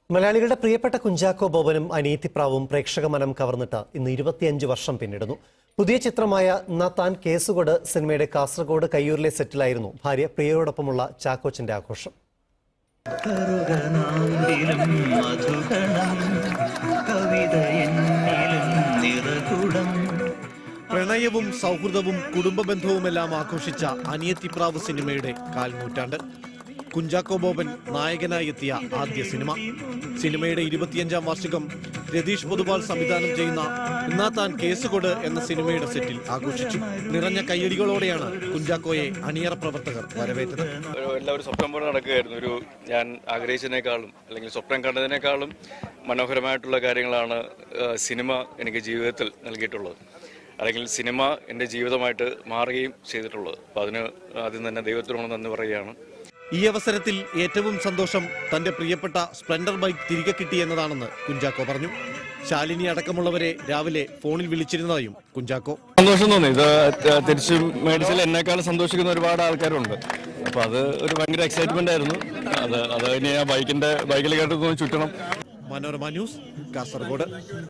മലയാളികളുടെ പ്രിയപ്പെട്ട കുഞ്ചാക്കോ ബോബനും അനീതിപ്രാവും പ്രേക്ഷക മനം കവർന്നിട്ട് ഇന്ന് ഇരുപത്തിയഞ്ച് വർഷം പിന്നിടുന്നു പുതിയ ചിത്രമായ എന്നാ താൻ കേസുകൊട് സിനിമയുടെ കാസർഗോഡ് കയ്യൂരിലെ സെറ്റിലായിരുന്നു ഭാര്യ പ്രിയയോടൊപ്പമുള്ള ചാക്കോച്ചന്റെ ആഘോഷം കറുകനാമ്പിലും മധുകണം കവിത എന്നിലും നിറകുടം പ്രണയവും സൗഹൃദവും കുടുംബ ബന്ധവുമെല്ലാം ആഘോഷിച്ച അനിയത്തിപ്രാവ് സിനിമയുടെ കാൽനൂറ്റാണ്ട് കുഞ്ചാക്കോ ബോബൻ നായകനായി എത്തിയ ആദ്യ സിനിമ സിനിമയുടെ ഇരുപത്തിയഞ്ചാം വാർഷികം രതീഷ് പൊതുവാൾ സംവിധാനം ചെയ്യുന്ന എന്നാ താൻ കേസുകൊട് എന്ന സിനിമയുടെ സെറ്റിൽ ആഘോഷിച്ചു നിറഞ്ഞ കയ്യടികളോടെയാണ് കുഞ്ചാക്കോയെ അണിയറ പ്രവർത്തകർ വരവേറ്റത് ഒരു എല്ലാവരും സ്വപ്നം പോലെ നടക്കുകയായിരുന്നു ഒരു ഞാൻ ആഗ്രഹിച്ചതിനേക്കാളും അല്ലെങ്കിൽ സ്വപ്നം കണ്ടതിനേക്കാളും മനോഹരമായിട്ടുള്ള കാര്യങ്ങളാണ് ആ, സിനിമ എനിക്ക് ജീവിതത്തിൽ നൽകിയിട്ടുള്ളത് അല്ലെങ്കിൽ സിനിമ എൻ്റെ ജീവിതമായിട്ട് മാറുകയും ചെയ്തിട്ടുള്ളത് അപ്പോൾ അതിന് ആദ്യം തന്നെ ദൈവത്തിനോട് നന്ദി പറയുകയാണ് ഈ അവസരത്തിൽ ഏറ്റവും സന്തോഷം തന്റെ പ്രിയപ്പെട്ട സ്പ്ലെൻഡർ ബൈക്ക് തിരികെ കിട്ടി എന്നതാണെന്ന് കുഞ്ചാക്കോ പറഞ്ഞു ശാലിനി അടക്കമുള്ളവരെ രാവിലെ ഫോണിൽ വിളിച്ചിരുന്നതായും കുഞ്ചാക്കോ സന്തോഷം തോന്നി ഇത് ത- തിരിച്ച് മേടിച്ചാൽ എന്നെക്കാളും സന്തോഷിക്കുന്ന ഒരുപാട് ആൾക്കാരുണ്ട് അപ്പൊ അത് ഒരു ഭയങ്കര എക്സൈറ്റ്മെന്റ് ആയിരുന്നു അത് അത് ഇനി ആ ബൈക്കിന്റെ ബൈക്കിൽ കേട്ട് ചുറ്റണം മനോരമ ന്യൂസ് കാസർഗോഡ്